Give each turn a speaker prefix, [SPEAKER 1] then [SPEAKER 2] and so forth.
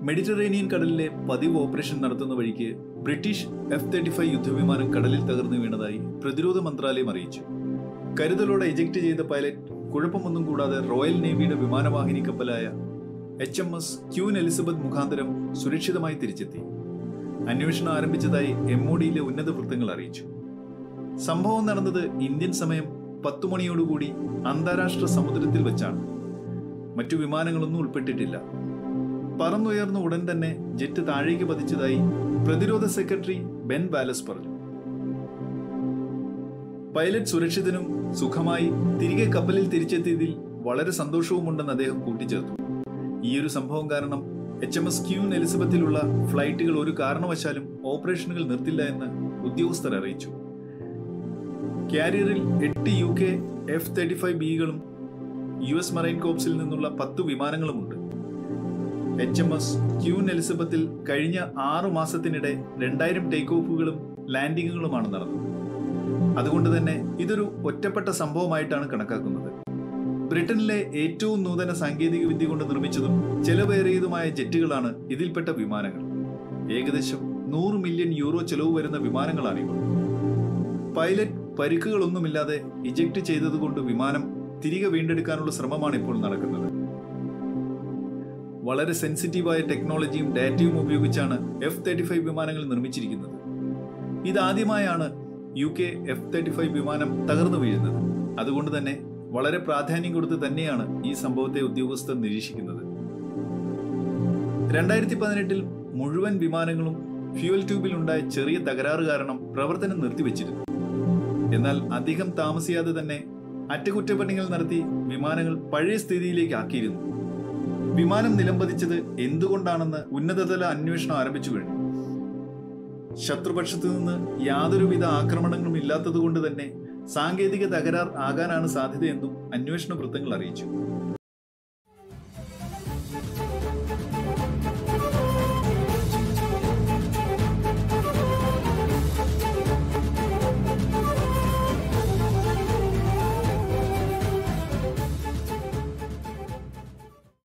[SPEAKER 1] Mediterranean കടലിലെ പതിവ് operation നടത്തുന്ന വഴിക്ക് ബ്രിട്ടീഷ് എഫ് തേർട്ടി ഫൈവ് യുദ്ധവിമാനം കടലിൽ തകർന്നു വീണതായി പ്രതിരോധ മന്ത്രാലയം അറിയിച്ചു കരുതലോടെ എജക്ട് ചെയ്ത പൈലറ്റ് കുഴപ്പമൊന്നും കൂടാതെ റോയൽ നേവിയുടെ വിമാനവാഹിനി കപ്പലായ H M S queen Elizabeth മുഖാന്തരം സുരക്ഷിതമായി തിരിച്ചെത്തി അന്വേഷണം ആരംഭിച്ചതായി എം ഒ ഡിയിലെ ഉന്നത വൃത്തങ്ങൾ അറിയിച്ചു സംഭവം നടന്നത് ഇന്ത്യൻ സമയം പത്തു മണിയോടുകൂടി അന്താരാഷ്ട്ര സമുദ്രത്തിൽ വെച്ചാണ് മറ്റു വിമാനങ്ങളൊന്നും ഉൾപ്പെട്ടിട്ടില്ല പറന്നുയർന്ന ഉടൻ തന്നെ ജെറ്റ് താഴേക്ക് പതിച്ചതായി പ്രതിരോധ സെക്രട്ടറി ബെൻ വാലസ് പറഞ്ഞു പൈലറ്റ് സുരക്ഷിതനും സുഖമായി തിരികെ കപ്പലിൽ തിരിച്ചെത്തിയതിൽ വളരെ സന്തോഷവുമുണ്ടെന്ന് അദ്ദേഹം കൂട്ടിച്ചേർത്തു ഈയൊരു സംഭവം കാരണം എച്ച് എം എസ് ക്യൂൻ എലിസബത്തിലുള്ള ഫ്ലൈറ്റുകൾ ഒരു കാരണവശാലും ഓപ്പറേഷനുകൾ നിർത്തില്ല എന്ന് ഉദ്യോഗസ്ഥർ അറിയിച്ചു കാരിയറിൽ എട്ട് U K F thirty five ബികളും യു എസ് മറൈൻ കോപ്സിൽ നിന്നുള്ള പത്ത് വിമാനങ്ങളുമുണ്ട് എച്ച് എം എസ് ക്യൂൻ എലിസബത്തിൽ കഴിഞ്ഞ ആറു മാസത്തിനിടെ രണ്ടായിരം ടേക്ക് ഓഫുകളും ലാൻഡിങ്ങുകളുമാണ് നടന്നത് അതുകൊണ്ട് തന്നെ ഇതൊരു ഒറ്റപ്പെട്ട സംഭവമായിട്ടാണ് കണക്കാക്കുന്നത് ബ്രിട്ടനിലെ ഏറ്റവും നൂതന സാങ്കേതിക വിദ്യ കൊണ്ട് നിർമ്മിച്ചതും ചെലവേറിയതുമായ ജെറ്റുകളാണ് ഇതിൽപ്പെട്ട വിമാനങ്ങൾ ഏകദേശം നൂറ് മില്യൺ യൂറോ ചെലവ് വരുന്ന വിമാനങ്ങളാണിവ പൈലറ്റ് പരിക്കുകളൊന്നുമില്ലാതെ ഇജക്ട് ചെയ്തതുകൊണ്ട് വിമാനം തിരികെ വീണ്ടെടുക്കാനുള്ള ശ്രമമാണ് ഇപ്പോൾ നടക്കുന്നത് വളരെ സെൻസിറ്റീവായ ടെക്നോളജിയും ഡാറ്റയും ഉപയോഗിച്ചാണ് എഫ് തേർട്ടി ഫൈവ് വിമാനങ്ങൾ നിർമ്മിച്ചിരിക്കുന്നത് ഇതാദ്യമായാണ് U K F thirty five വിമാനം തകർന്നു വീഴുന്നത് അതുകൊണ്ട് തന്നെ വളരെ പ്രാധാന്യം കൊടുത്ത് തന്നെയാണ് ഈ സംഭവത്തെ ഉദ്യോഗസ്ഥർ നിരീക്ഷിക്കുന്നത് രണ്ടായിരത്തി പതിനെട്ടിൽ മുഴുവൻ വിമാനങ്ങളും ഫ്യൂൽ ട്യൂബിൽ ഉണ്ടായ ചെറിയ തകരാറ് കാരണം പ്രവർത്തനം നിർത്തിവെച്ചിരുന്നു എന്നാൽ അധികം താമസിയാതെ തന്നെ അറ്റകുറ്റപ്പണികൾ നടത്തി വിമാനങ്ങൾ പഴയ സ്ഥിതിയിലേക്ക് ആക്കിയിരുന്നു വിമാനം നിലംപതിച്ചത് എന്തുകൊണ്ടാണെന്ന് ഉന്നതതല അന്വേഷണം ആരംഭിച്ചു കഴിഞ്ഞു ശത്രുപക്ഷത്തു നിന്ന് യാതൊരുവിധ ആക്രമണങ്ങളും ഇല്ലാത്തതുകൊണ്ട് തന്നെ സാങ്കേതിക തകരാർ ആകാനാണ് സാധ്യതയെന്നും അന്വേഷണ വൃത്തങ്ങൾ അറിയിച്ചു